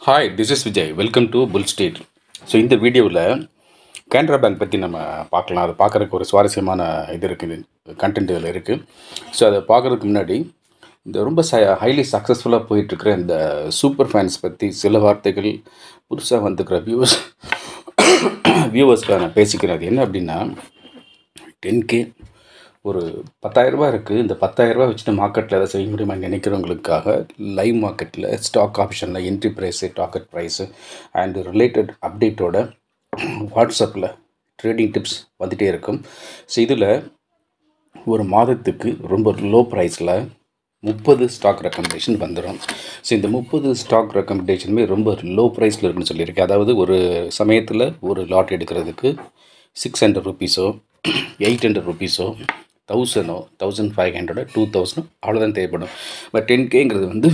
hi this is Vijay welcome to bull street so இந்த வீடியோவில் Canara bank பற்றி நம்ம பார்க்கலாம் அதை பார்க்குறதுக்கு ஒரு சுவாரஸ்யமான இது இருக்குது கண்டென்ட் இதில் இருக்குது ஸோ அதை பார்க்குறதுக்கு முன்னாடி இந்த ரொம்ப ச ஹைலி சக்ஸஸ்ஃபுல்லாக போயிட்டுருக்கிற இந்த சூப்பர் ஃபேன்ஸ் பற்றி சில வார்த்தைகள் புதுசாக வந்துக்கிற வியூவர்ஸ் வியூவர்ஸ்க்காக நான் பேசிக்கிறேன் அது என்ன அப்படின்னா டென் கே ஒரு பத்தாயிரரூபா இருக்குது இந்த பத்தாயிரரூபா வச்சுட்டு மார்க்கெட்டில் எதாவது செய்ய முடியுமா நினைக்கிறவங்களுக்காக லைவ் மார்க்கெட்டில் ஸ்டாக் ஆப்ஷனில் entry price target price and related அப்டேட்டோட வாட்ஸ்அப்பில் ட்ரேடிங் டிப்ஸ் வந்துகிட்டே இருக்கும் ஸோ இதில் ஒரு மாதத்துக்கு ரொம்ப லோ ப்ரைஸில் முப்பது ஸ்டாக் ரெக்கமெண்டேஷன் வந்துடும் ஸோ இந்த முப்பது ஸ்டாக் ரெக்கமெண்டேஷனுமே ரொம்ப லோ ப்ரைஸில் இருக்குன்னு சொல்லியிருக்கேன் அதாவது ஒரு சமயத்தில் ஒரு லாட் எடுக்கிறதுக்கு சிக்ஸ் ஹண்ட்ரட் ருபீஸோ எயிட் ஹண்ட்ரட் ருபீஸோ தௌசண்டோ தௌசண்ட் ஃபைவ் ஹண்ட்ரடோ டூ தௌசண்டோ அவ்வளோதான் தேவைப்படும் பட் டென் கேங்கிறது வந்து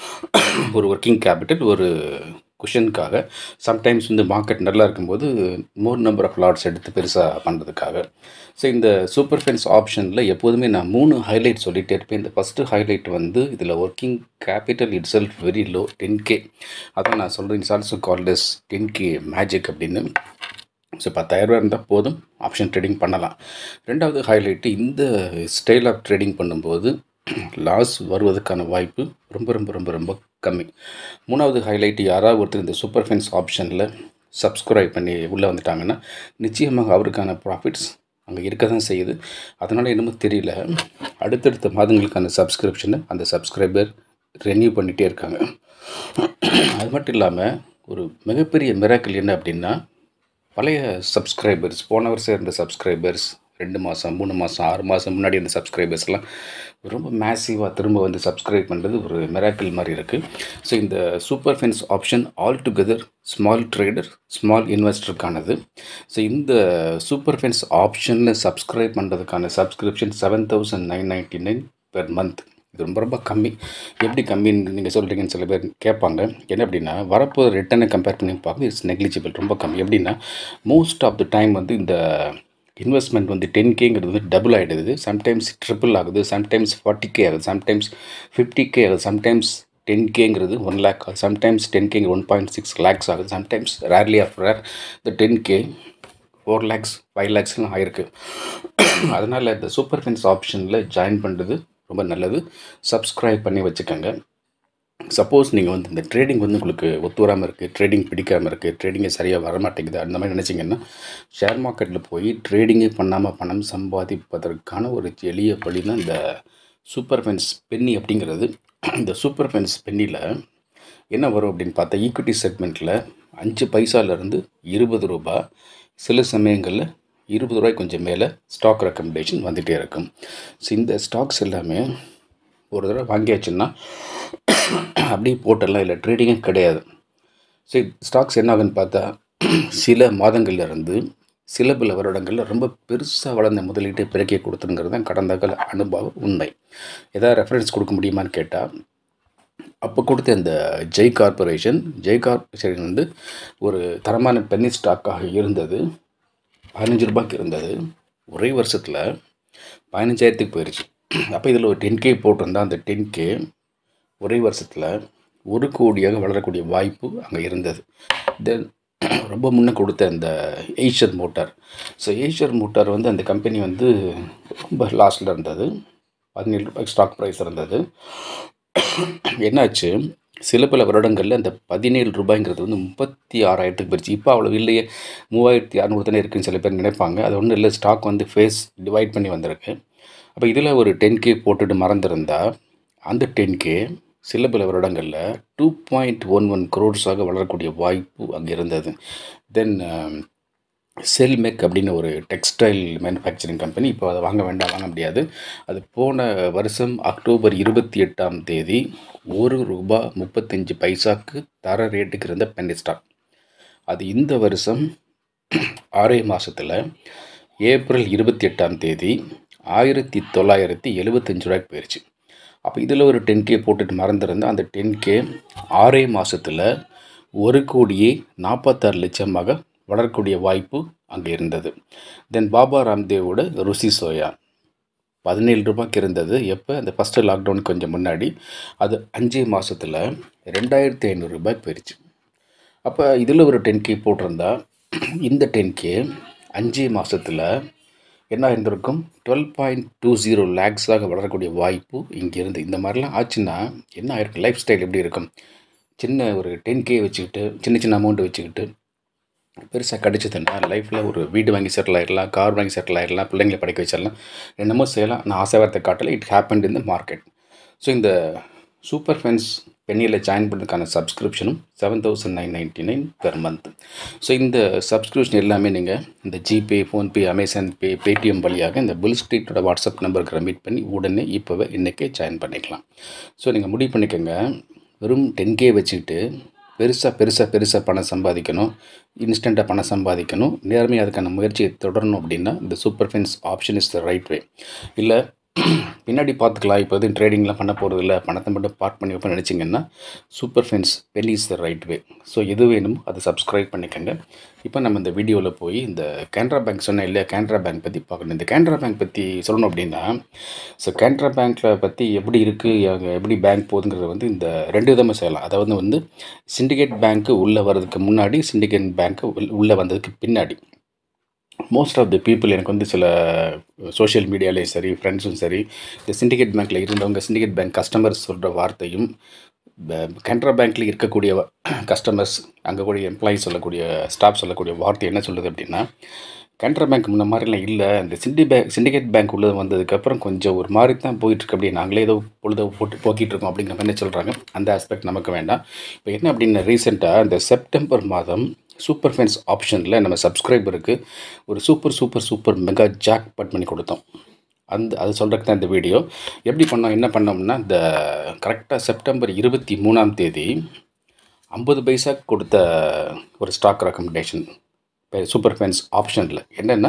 ஒரு ஒர்க்கிங் கேபிட்டல் ஒரு குஷனுக்காக சம்டைம்ஸ் வந்து மார்க்கெட் நல்லா இருக்கும்போது மோர் நம்பர் ஆஃப் லாட்ஸ் எடுத்து பெருசாக பண்ணுறதுக்காக ஸோ இந்த சூப்பர் ஃபென்ஸ் ஆப்ஷனில் எப்போதுமே நான் மூணு ஹைலைட் சொல்லிகிட்டே இருப்பேன் இந்த ஃபஸ்ட்டு ஹைலைட் வந்து இதில் working capital itself very low ten K அதான் நான் சொல்கிறேன் it's also called as ten K magic அப்படின்னு ஸோ பத்தாயிரரூபா இருந்தால் போதும் ஆப்ஷன் ட்ரேடிங் பண்ணலாம் ரெண்டாவது ஹைலைட்டு இந்த ஸ்டைல் ஆஃப் ட்ரேடிங் பண்ணும்போது லாஸ் வருவதற்கான வாய்ப்பு ரொம்ப ரொம்ப ரொம்ப ரொம்ப கம்மி மூணாவது ஹைலைட்டு யாராவது ஒருத்தர் இந்த சூப்பர் ஃபென்ஸ் ஆப்ஷனில் சப்ஸ்கிரைப் பண்ணி உள்ளே வந்துட்டாங்கன்னா நிச்சயமாக அவருக்கான ப்ராஃபிட்ஸ் அங்கே இருக்க தான் செய்யுது அதனால் என்னமோ தெரியல அடுத்தடுத்த மாதங்களுக்கான சப்ஸ்கிரிப்ஷனை அந்த சப்ஸ்கிரைபர் ரெனியூ பண்ணிகிட்டே இருக்காங்க அது மட்டும் இல்லாமல் ஒரு மிகப்பெரிய மிராக்கிள் என்ன அப்படின்னா பழைய சப்ஸ்கிரைபர்ஸ் போன வருஷம் இருந்த சப்ஸ்கிரைபர்ஸ் ரெண்டு மாதம் மூணு மாதம் ஆறு மாதம் முன்னாடி இருந்த சப்ஸ்கிரைபர்ஸ்லாம் ரொம்ப மேசிவாக திரும்ப வந்து சப்ஸ்கிரைப் பண்ணுறது ஒரு மிராக்கிள் மாதிரி இருக்குது ஸோ இந்த super fence option all together small trader small இன்வெஸ்டருக்கானது ஸோ இந்த சூப்பர் ஃபென்ஸ் ஆப்ஷனில் சப்ஸ்கிரைப் பண்ணுறதுக்கான subscription seven thousand nine ninety nine per month இது ரொம்ப ரொம்ப கம்மி எப்படி கம்மின்னு நீங்கள் சொல்கிறீங்கன்னு சில பேர் கேட்பாங்க என்ன அப்படின்னா வரப்போ ரிட்டனை கம்பேர் பண்ணி பார்க்க இட்ஸ் நெக்லிஜிபிள் ரொம்ப கம்மி எப்படின்னா மோஸ்ட் ஆஃப் த டைம் வந்து இந்த இன்வெஸ்ட்மெண்ட் வந்து டென் கேங்கிறது வந்து டபுள் ஆகிடுது சம்டைம்ஸ் ட்ரிபிள் ஆகுது சம்டைம்ஸ் ஃபார்ட்டி கே ஆகுது சம்டைம்ஸ் ஃபிஃப்டி கே ஆகுது சம்டைம்ஸ் டென் கேங்கிறது ஒன் லேக் ஆகுது சம்டைம்ஸ் டென் கேங்க ஒன் பாயிண்ட் சிக்ஸ் லேக்ஸ் ஆகுது சம்டைம்ஸ் ரேர்லி ஆஃப் ரேர் இந்த ten K four lakhs five லேக்ஸ்லாம் ஆயிருக்கு அதனால் இந்த சூப்பர் ஃபென்ஸ் ஆப்ஷனில் ஜாயின் பண்ணுறது ரொம்ப நல்லது சப்ஸ்கிரைப் பண்ணி வச்சுக்கோங்க சப்போஸ் நீங்கள் வந்து இந்த ட்ரேடிங் வந்து உங்களுக்கு ஒத்து வராமல் இருக்குது ட்ரேடிங் பிடிக்காமல் இருக்குது ட்ரேடிங்கே சரியாக வர மாட்டேங்குது அந்த மாதிரி நினச்சிங்கன்னா ஷேர் மார்க்கெட்டில் போய் ட்ரேடிங்கே பண்ணாமல் பணம் சம்பாதிப்பதற்கான ஒரு எளிய வழி தான் இந்த சூப்பர் ஃபென்ஸ் பென்னி அப்படிங்கிறது இந்த சூப்பர் ஃபென்ஸ் பென்னியில் என்ன வரும் அப்படின்னு பார்த்தா ஈக்விட்டி செக்மெண்ட்டில் அஞ்சு பைசாலேருந்து இருபது ரூபா சில சமயங்களில் இருபது ரூபாய் கொஞ்சம் மேலே ஸ்டாக் ரெக்கமெண்டேஷன் வந்துகிட்டே இருக்கும் ஸோ இந்த ஸ்டாக்ஸ் எல்லாமே ஒரு தடவை வாங்கியாச்சுன்னா அப்படியே போட்டெல்லாம் இல்லை ட்ரேடிங்கே கிடையாது ஸோ ஸ்டாக்ஸ் என்ன ஆகுன்னு பார்த்தா சில மாதங்கள்லேருந்து சில பல வருடங்களில் ரொம்ப பெருசாக வளர்ந்த முதலீட்டை பிறக்கி கொடுத்துருங்கிறது தான் கடந்த கால அனுபவம் உண்மை ஏதாவது ரெஃபரன்ஸ் கொடுக்க முடியுமான்னு கேட்டால் அப்போ கொடுத்த அந்த ஜெய் கார்பரேஷன் ஜெய் கார்பரேஷன் வந்து ஒரு தரமான பென்னி ஸ்டாக்காக இருந்தது பதினஞ்சு ரூபாய்க்கு இருந்தது ஒரே வருஷத்தில் பதினஞ்சாயிரத்துக்கு போயிடுச்சு அப்போ இதில் ஒரு டென் கே போட்டிருந்தா அந்த டென் கே ஒரே வருஷத்தில் ஒரு கோடியாக வளரக்கூடிய வாய்ப்பு அங்கே இருந்தது தென் ரொம்ப முன்னே கொடுத்த அந்த Eicher motor so Eicher motor வந்து அந்த கம்பெனி வந்து ரொம்ப லாஸில் இருந்தது பதினேழு ரூபாய்க்கு ஸ்டாக் ப்ரைஸ் இருந்தது என்னாச்சு சில பல வருடங்களில் அந்த பதினேழு ரூபாய்ங்கிறது வந்து முப்பத்தி ஆறாயிரத்துக்கு போயிடுச்சு இப்போ அவ்வளோ இல்லையே மூவாயிரத்தி அறநூறு தானே இருக்குன்னு சில பேர் நினைப்பாங்க அது ஒன்றும் இல்லை ஸ்டாக் வந்து ஃபேஸ் டிவைட் பண்ணி வந்திருக்கு அப்போ இதில் ஒரு டென் கே போட்டுட்டு மறந்துருந்தா அந்த டென் கே சில பல வருடங்களில் டூ பாயிண்ட் ஒன் ஒன் க்ரோட்ஸாக வளரக்கூடிய வாய்ப்பு அங்கே இருந்தது தென் செல்மெக் அப்படின்னு ஒரு டெக்ஸ்டைல் மேனுஃபேக்சரிங் கம்பெனி இப்போ அதை வாங்க வேண்டாம் வாங்க முடியாது அது போன வருஷம் அக்டோபர் இருபத்தி எட்டாம் தேதி ஒரு ரூபா முப்பத்தஞ்சு பைசாக்கு தர ரேட்டுக்கு இருந்த பென்னி ஸ்டாக் அது இந்த வருஷம் ஆறே மாதத்தில் ஏப்ரல் இருபத்தி எட்டாம் தேதி ஆயிரத்தி தொள்ளாயிரத்தி எழுபத்தஞ்சு ரூபாய்க்கு போயிடுச்சு அப்போ இதில் ஒரு டென் கே போட்டுட்டு மறந்துருந்தேன் அந்த டென் கே ஆறே மாதத்தில் ஒரு கோடியே நாற்பத்தாறு லட்சமாக வளரக்கூடிய வாய்ப்பு அங்கே இருந்தது தென் பாபா ராம்தேவோட ருசி சோயா பதினேழு ரூபாய்க்கு இருந்தது எப்போ அந்த ஃபஸ்ட்டு லாக்டவுனுக்கு கொஞ்சம் முன்னாடி அது அஞ்சே மாதத்தில் ரெண்டாயிரத்தி ஐநூறு ரூபாய்க்கு போயிடுச்சு அப்போ இதில் ஒரு டென் கே போட்டிருந்தா இந்த டென் கே அஞ்சு மாதத்தில் என்ன இருந்திருக்கும் டுவெல் பாயிண்ட் டூ ஜீரோ லேக்ஸாக வளரக்கூடிய வாய்ப்பு இங்கேருந்து இந்த மாதிரிலாம் ஆச்சுன்னா என்ன ஆயிருக்கும் லைஃப் ஸ்டைல் எப்படி இருக்கும் சின்ன ஒரு டென் கே வச்சுக்கிட்டு சின்ன சின்ன அமௌண்ட் வச்சுக்கிட்டு பெருசாக கிடச்சிதுன்னா லைஃப்பில் ஒரு வீடு வாங்கி செட்டில் ஆகிடலாம் கார் வாங்கி செட்டில் ஆகிடலாம் பிள்ளைங்களை படிக்க வச்சிடலாம் என்னமோ செய்யலாம் நான் ஆசை வார்த்தை காட்டல it happen in the market so இந்த சூப்பர் ஃபென்ஸ் பெண்ணியில் ஜாயின் பண்ணுறதுக்கான சப்ஸ்கிரிப்ஷனும் seven thousand nine ninety nine per month so இந்த சப்ஸ்கிரிப்ஷன் எல்லாமே நீங்கள் இந்த GPay PhonePe Amazon Pay Paytm வழியாக இந்த புல் ஸ்ட்ரீட்டோட வாட்ஸ்அப் நம்பருக்கு ரெமிட் பண்ணி உடனே இப்போவே இன்றைக்கே ஜாயின் பண்ணிக்கலாம் ஸோ நீங்கள் முடிவு பண்ணிக்கோங்க வெறும் டென் கே வச்சுக்கிட்டு பெருசாக பெருசாக பெருசாக பணம் சம்பாதிக்கணும் இன்ஸ்டண்ட்டாக பணம் சம்பாதிக்கணும் நேர்மையாக அதுக்கான முயற்சியை தொடரணும் அப்படின்னா இந்த super fence option is the right way இல்லை பின்னாடி பார்த்துக்கலாம் இப்போ எதுவும் ட்ரேடிங்லாம் பண்ண போகிறது இல்லை பணத்தை மட்டும் பார்ட் பண்ணி வைப்பேன் நினச்சிங்கன்னா super fence pen is the right way so எது வேணுமோ அதை சப்ஸ்கிரைப் பண்ணிக்கோங்க இப்போ நம்ம இந்த வீடியோவில் போய் இந்த கேனரா பேங்க் சொன்னேன் இல்லையா கேனரா பேங்க் பற்றி பார்க்கணும் இந்த கேனரா பேங்க் பற்றி சொல்லணும் அப்படின்னா ஸோ கேனரா பேங்க்கில் பற்றி எப்படி இருக்குது எப்படி பேங்க் போகுதுங்கிறது வந்து இந்த ரெண்டு விதமாக செய்யலாம் அதாவது வந்து சிண்டிகேட் பேங்க்கு உள்ளே வர்றதுக்கு முன்னாடி சிண்டிகேட் பேங்க்கு உள்ளே வந்ததுக்கு பின்னாடி மோஸ்ட் ஆஃப் த பீப்புள் எனக்கு வந்து சில சோஷியல் மீடியாலேயும் சரி ஃப்ரெண்ட்ஸும் சரி இந்த சிண்டிகேட் பேங்க்கில் இருந்தவங்க சிண்டிகேட் பேங்க் கஸ்டமர்ஸ் சொல்கிற வார்த்தையும் கனரா பேங்க்கில் இருக்கக்கூடிய கஸ்டமர்ஸ் அங்கே கூடிய எம்ப்ளாயீஸ் சொல்லக்கூடிய ஸ்டாஃப் சொல்லக்கூடிய வார்த்தை என்ன சொல்லுது அப்படின்னா கனரா பேங்க் முன்ன மாதிரிலாம் இல்லை இந்த சிண்டி பேங்க் சிண்டிகேட் பேங்க் உள்ளது வந்ததுக்கப்புறம் கொஞ்சம் ஒரு மாதிரி தான் போயிட்டுருக்கு அப்படி நாங்களே ஏதோ பொழுத போட்டு போக்கிட்டு இருக்கோம் அப்படிங்கிற மாதிரி சொல்கிறாங்க அந்த ஆஸ்பெக்ட் நமக்கு வேண்டாம் இப்போ என்ன அப்படின்னா ரீசெண்டாக இந்த செப்டம்பர் மாதம் சூப்பர் ஃபென்ஸ் ஆப்ஷனில் நம்ம சப்ஸ்கிரைபருக்கு ஒரு super super super mega jackpot பண்ணி கொடுத்தோம் அந்த அது சொல்கிறதுக்கு தான் இந்த வீடியோ எப்படி பண்ணோம் என்ன பண்ணோம்னா இந்த கரெக்டாக செப்டம்பர் இருபத்தி மூணாம் தேதி ஐம்பது பைசா கொடுத்த ஒரு ஸ்டாக் ரெக்கமெண்டேஷன் சூப்பர் ஃபென்ஸ் ஆப்ஷனில் என்னென்னா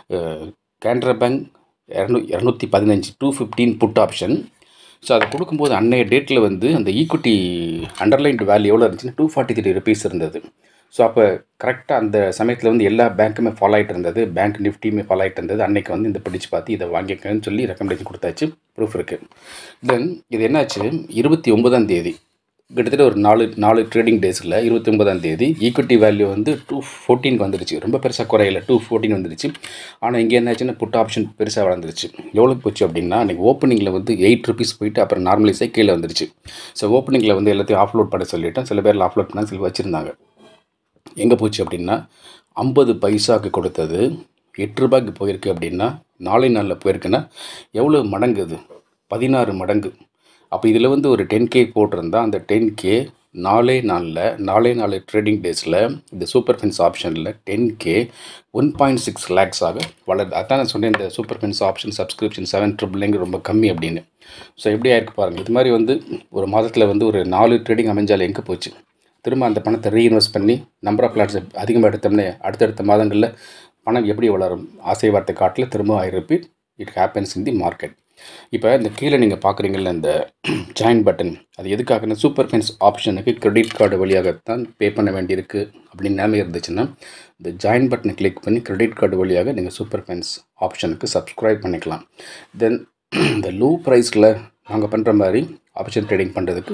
கேனரா பேங்க் இரநூ இரநூத்தி பதினஞ்சு two fifteen put option so அதை கொடுக்கும்போது அன்னைய டேட்டில் வந்து அந்த ஈக்குட்டி அண்டர்லைன்டு வேல்யூ எவ்வளோ இருந்துச்சுன்னா டூ ஃபார்ட்டி த்ரீ ருபீஸ் இருந்தது ஸோ அப்போ கரெக்டாக அந்த சமயத்தில் வந்து எல்லா பேங்க்குமே ஃபாலோ ஆகிட்டு இருந்தது பேங்க் நிஃப்டியுமே ஃபாலோ ஆகிட்டு இருந்தது அன்றைக்கி வந்து இந்த படித்து பார்த்து இதை வாங்கிக்கன்னு சொல்லி ரெக்கமெண்டேஷன் கொடுத்தாச்சு ப்ரூஃப் இருக்குது தென் இது என்னாச்சு இருபத்தி ஒன்பதாம் தேதி கிட்டத்தட்ட ஒரு நாலு நாலு ட்ரேடிங் டேஸில் இருபத்தி ஒன்பதாம் தேதி ஈக்விட்டி வேல்யூ வந்து டூ ஃபோர்டீன் வந்துருச்சு ரொம்ப பெருசாக குறையில டூ ஃபோர்டீன் வந்துருச்சு ஆனால் இங்கே என்னாச்சுன்னா புட் ஆப்ஷன் பெருசாக வளர்ந்துருச்சு எவ்வளோ போச்சு அப்படின்னா அன்றைக்கி ஓப்பனிங்கில் வந்து எயிட் ருபீஸ் போயிட்டு அப்புறம் நார்மலைஸே கீழே வந்துருச்சு ஸோ ஓப்பனிங்கில் வந்து எல்லாத்தையும் ஆஃப்லோட் பண்ண சொல்லிட்டேன் சில பேரில் ஆஃப்லோட் பண்ண சொல்லி வச்சுருந்தாங்க எங்கே போச்சு அப்படின்னா ஐம்பது பைசாவுக்கு கொடுத்தது எட்டு ரூபாய்க்கு போயிருக்கு அப்படின்னா நாளை நாளில் போயிருக்குன்னா எவ்வளோ மடங்கு இது பதினாறு மடங்கு அப்போ இதில் வந்து ஒரு டென் கே போட்டிருந்தா அந்த டென் கே நாலே நாளில் நாலே நாலு ட்ரேடிங் டேஸில் இந்த சூப்பர் ஃபென்ஸ் ஆப்ஷனில் ten K one point six லேக்ஸாக வளருது அதான் நான் சொன்னேன் இந்த super fence option subscription seven ட்ரிபிள்ங்க ரொம்ப கம்மி அப்படின்னு ஸோ எப்படி ஆயிருக்கு பாருங்கள் இது மாதிரி வந்து ஒரு மாதத்தில் வந்து ஒரு நாலு ட்ரேடிங் அமைஞ்சால் எங்கே போச்சு திரும்ப அந்த பணத்தை ரீஇன்வெஸ்ட் பண்ணி நம்பர் ஆஃப் பிளாட்ஸ் அதிகமாக எடுத்தோம்னே அடுத்தடுத்த மாதங்களில் பணம் எப்படி வளரும் ஆசை வார்த்தை காட்டில் திரும்ப I repeat it happens in the market இப்போ இந்த கீழே நீங்கள் பார்க்குறீங்கல்ல இந்த ஜாயின் பட்டன் அது எதுக்காகனா சூப்பர் ஃபென்ஸ் ஆப்ஷனுக்கு கிரெடிட் கார்டு வழியாகத்தான் பே பண்ண வேண்டியிருக்கு அப்படின்னு நிலைமை இருந்துச்சுன்னா இந்த ஜாயின் பட்டனை கிளிக் பண்ணி கிரெடிட் கார்டு வழியாக நீங்கள் சூப்பர் ஃபென்ஸ் ஆப்ஷனுக்கு சப்ஸ்கிரைப் பண்ணிக்கலாம் தென் இந்த லோ ப்ரைஸில் நாங்கள் பண்ணுற மாதிரி ஆப்ஷன் ட்ரேடிங் பண்ணுறதுக்கு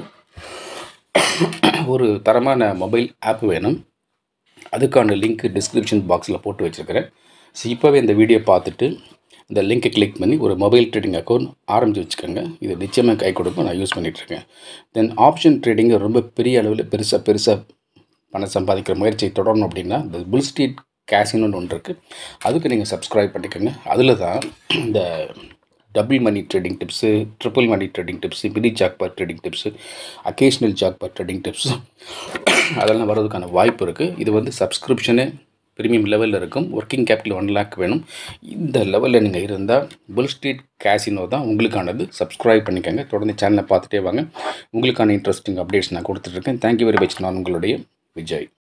ஒரு தரமான மொபைல் ஆப் வேணும் அதுக்கான லிங்க் டிஸ்கிரிப்ஷன் பாக்ஸில் போட்டு வச்சுருக்கிறேன் ஸோ இப்போவே இந்த வீடியோ பார்த்துட்டு இந்த லிங்க்கை கிளிக் பண்ணி ஒரு மொபைல் ட்ரேடிங் அக்கௌண்ட் ஆரம்பித்து வச்சுக்கோங்க இது நிச்சயமாக கை கொடுக்கும் நான் யூஸ் பண்ணிகிட்ருக்கேன் தென் ஆப்ஷன் ட்ரேடிங்கை ரொம்ப பெரிய அளவில் பெருசாக பெருசாக பணம் சம்பாதிக்கிற முயற்சியை தொடரணும் அப்படின்னா இந்த புல் ஸ்ட்ரீட் கேசினோன்னு ஒன்று இருக்குது அதுக்கு நீங்கள் சப்ஸ்கிரைப் பண்ணிக்கோங்க அதில் தான் இந்த double money trading tips triple money trading tips mini jackpot trading tips occasional jackpot trading tips அதெல்லாம் வர்றதுக்கான வாய்ப்பு இருக்குது இது வந்து சப்ஸ்கிரிப்ஷனே ப்ரீமியம் லெவலில் இருக்கும் ஒர்க்கிங் கேபிட்டல் ஒன் லேக் வேணும் இந்த லெவலில் நீங்கள் இருந்தால் புல் ஸ்ட்ரீட் கேசினோ தான் உங்களுக்கானது சப்ஸ்கிரைப் பண்ணிக்கோங்க தொடர்ந்து சேனலை பார்த்துட்டே வாங்க உங்களுக்கான இன்ட்ரெஸ்டிங் அப்டேட்ஸ் நான் கொடுத்துட்ருக்கேன் தேங்க்யூ வெரி மச் நான் உங்களுடைய விஜய்